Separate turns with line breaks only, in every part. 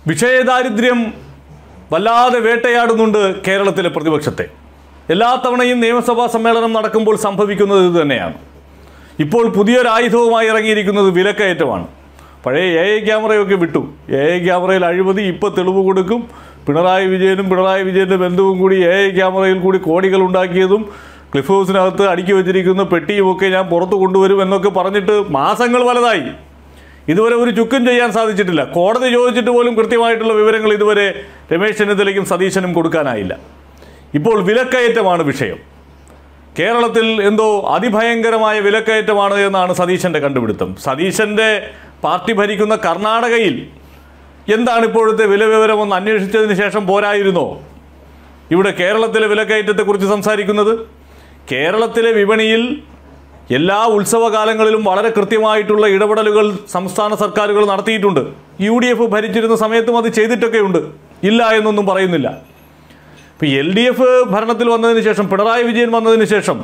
വിഷയദാരിദ്ര്യം വല്ലാതെ വേട്ടയാടുന്നുണ്ട് കേരളത്തിലെ പ്രതിപക്ഷത്തെ എല്ലാ തവണയും നിയമസഭാ സമ്മേളനം നടക്കുമ്പോൾ സംഭവിക്കുന്നത് ഇത് തന്നെയാണ് ഇപ്പോൾ പുതിയൊരു ആയുധവുമായി ഇറങ്ങിയിരിക്കുന്നത് വിലക്കയറ്റമാണ് പഴയ എ ഐ ക്യാമറയൊക്കെ വിട്ടു എ ഐ ക്യാമറയിൽ അഴിമതി ഇപ്പോൾ തെളിവ് കൊടുക്കും പിണറായി വിജയനും പിണറായി വിജയൻ്റെ ബന്ധുവും കൂടി എ ഐ ക്യാമറയിൽ കൂടി കോടികൾ ഉണ്ടാക്കിയതും ക്ലിഫ് ഹൗസിനകത്ത് അടുക്കി വെച്ചിരിക്കുന്ന പെട്ടിയുമൊക്കെ ഞാൻ പുറത്ത് കൊണ്ടുവരും എന്നൊക്കെ പറഞ്ഞിട്ട് മാസങ്ങൾ വലുതായി ഇതുവരെ ഒരു ചുക്കും ചെയ്യാൻ സാധിച്ചിട്ടില്ല കോടതി ചോദിച്ചിട്ട് പോലും കൃത്യമായിട്ടുള്ള വിവരങ്ങൾ ഇതുവരെ രമേശ് ചെന്നിത്തലയ്ക്കും സതീശനും കൊടുക്കാനായില്ല ഇപ്പോൾ വിലക്കയറ്റമാണ് വിഷയം കേരളത്തിൽ എന്തോ അതിഭയങ്കരമായ വിലക്കയറ്റമാണ് എന്നാണ് സതീശൻ്റെ കണ്ടുപിടുത്തം സതീശൻ്റെ പാർട്ടി ഭരിക്കുന്ന കർണാടകയിൽ എന്താണ് ഇപ്പോഴത്തെ വില വിവരമെന്ന് അന്വേഷിച്ചതിന് ശേഷം പോരായിരുന്നോ ഇവിടെ കേരളത്തിലെ വിലക്കയറ്റത്തെക്കുറിച്ച് സംസാരിക്കുന്നത് കേരളത്തിലെ വിപണിയിൽ എല്ലാ ഉത്സവകാലങ്ങളിലും വളരെ കൃത്യമായിട്ടുള്ള ഇടപെടലുകൾ സംസ്ഥാന സർക്കാരുകൾ നടത്തിയിട്ടുണ്ട് യു ഡി എഫ് ഭരിച്ചിരുന്ന സമയത്തും അത് ചെയ്തിട്ടൊക്കെയുണ്ട് ഇല്ല എന്നൊന്നും പറയുന്നില്ല ഇപ്പം എൽ ഡി എഫ് ഭരണത്തിൽ വന്നതിന് ശേഷം പിണറായി വിജയൻ വന്നതിന് ശേഷം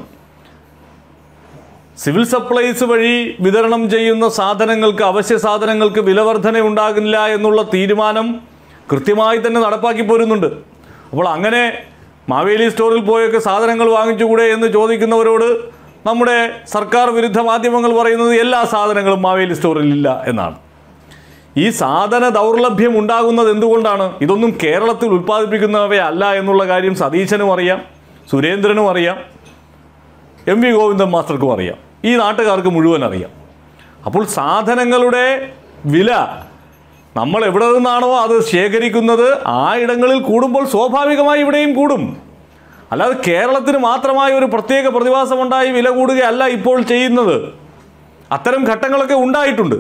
സിവിൽ സപ്ലൈസ് വഴി വിതരണം ചെയ്യുന്ന സാധനങ്ങൾക്ക് അവശ്യ സാധനങ്ങൾക്ക് വിലവർധന ഉണ്ടാകില്ല എന്നുള്ള തീരുമാനം കൃത്യമായി തന്നെ നടപ്പാക്കി പോരുന്നുണ്ട് അപ്പോൾ അങ്ങനെ മാവേലി സ്റ്റോറിൽ പോയൊക്കെ സാധനങ്ങൾ വാങ്ങിച്ചുകൂടെ എന്ന് ചോദിക്കുന്നവരോട് നമ്മുടെ സർക്കാർ വിരുദ്ധ മാധ്യമങ്ങൾ പറയുന്നത് എല്ലാ സാധനങ്ങളും മാവേലി സ്റ്റോറിൽ ഇല്ല എന്നാണ് ഈ സാധന ദൗർലഭ്യം ഉണ്ടാകുന്നത് എന്തുകൊണ്ടാണ് ഇതൊന്നും കേരളത്തിൽ ഉൽപ്പാദിപ്പിക്കുന്നവയല്ല എന്നുള്ള കാര്യം സതീശനും അറിയാം സുരേന്ദ്രനും അറിയാം എം വി ഗോവിന്ദൻ മാസ്റ്റർക്കും അറിയാം ഈ നാട്ടുകാർക്ക് മുഴുവൻ അറിയാം അപ്പോൾ സാധനങ്ങളുടെ വില നമ്മൾ എവിടെ നിന്നാണോ അത് ശേഖരിക്കുന്നത് ആ ഇടങ്ങളിൽ കൂടുമ്പോൾ സ്വാഭാവികമായി ഇവിടെയും കൂടും അല്ലാതെ കേരളത്തിന് മാത്രമായ ഒരു പ്രത്യേക പ്രതിഭാസമുണ്ടായി വില കൂടുകയല്ല ഇപ്പോൾ ചെയ്യുന്നത് അത്തരം ഘട്ടങ്ങളൊക്കെ ഉണ്ടായിട്ടുണ്ട്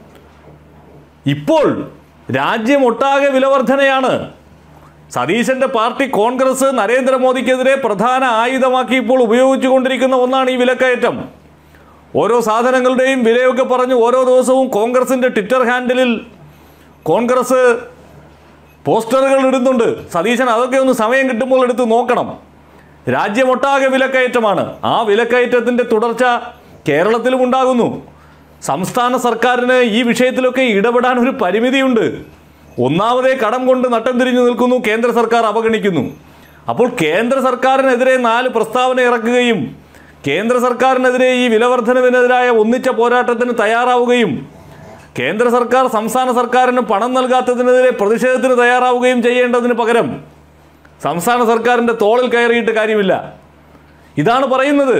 ഇപ്പോൾ രാജ്യമൊട്ടാകെ വിലവർധനയാണ് സതീശന്റെ പാർട്ടി കോൺഗ്രസ് നരേന്ദ്രമോദിക്കെതിരെ പ്രധാന ആയുധമാക്കി ഇപ്പോൾ ഉപയോഗിച്ചുകൊണ്ടിരിക്കുന്ന ഒന്നാണ് ഈ വിലക്കയറ്റം ഓരോ സാധനങ്ങളുടെയും വിലയൊക്കെ പറഞ്ഞ് ഓരോ ദിവസവും കോൺഗ്രസിന്റെ ട്വിറ്റർ ഹാൻഡിലിൽ കോൺഗ്രസ് പോസ്റ്ററുകൾ ഇടുന്നുണ്ട് സതീശൻ അതൊക്കെ ഒന്ന് സമയം കിട്ടുമ്പോൾ എടുത്ത് നോക്കണം രാജ്യമൊട്ടാകെ വിലക്കയറ്റമാണ് ആ വിലക്കയറ്റത്തിൻ്റെ തുടർച്ച കേരളത്തിലും ഉണ്ടാകുന്നു സംസ്ഥാന സർക്കാരിന് ഈ വിഷയത്തിലൊക്കെ ഇടപെടാൻ ഒരു പരിമിതിയുണ്ട് ഒന്നാമതേ കടം കൊണ്ട് നട്ടം തിരിഞ്ഞു നിൽക്കുന്നു കേന്ദ്ര സർക്കാർ അവഗണിക്കുന്നു അപ്പോൾ കേന്ദ്ര സർക്കാരിനെതിരെ നാല് പ്രസ്താവന ഇറക്കുകയും കേന്ദ്ര സർക്കാരിനെതിരെ ഈ വിലവർധനവിനെതിരായ ഒന്നിച്ച പോരാട്ടത്തിന് തയ്യാറാവുകയും കേന്ദ്ര സർക്കാർ സംസ്ഥാന സർക്കാരിന് പണം നൽകാത്തതിനെതിരെ പ്രതിഷേധത്തിന് തയ്യാറാവുകയും ചെയ്യേണ്ടതിന് പകരം സംസ്ഥാന സർക്കാരിൻ്റെ തോളിൽ കയറിയിട്ട് കാര്യമില്ല ഇതാണ് പറയുന്നത്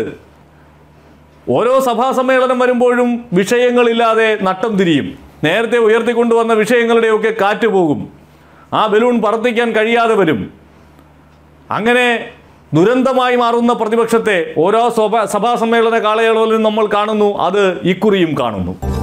ഓരോ സഭാ സമ്മേളനം വരുമ്പോഴും വിഷയങ്ങളില്ലാതെ നട്ടം തിരിയും നേരത്തെ ഉയർത്തിക്കൊണ്ടുവന്ന വിഷയങ്ങളുടെയൊക്കെ കാറ്റ് പോകും ആ ബലൂൺ പറത്തിക്കാൻ കഴിയാതെ വരും അങ്ങനെ ദുരന്തമായി മാറുന്ന പ്രതിപക്ഷത്തെ ഓരോ സഭ സഭാ സമ്മേളന കാലയളവിലും നമ്മൾ കാണുന്നു അത് ഇക്കുറിയും കാണുന്നു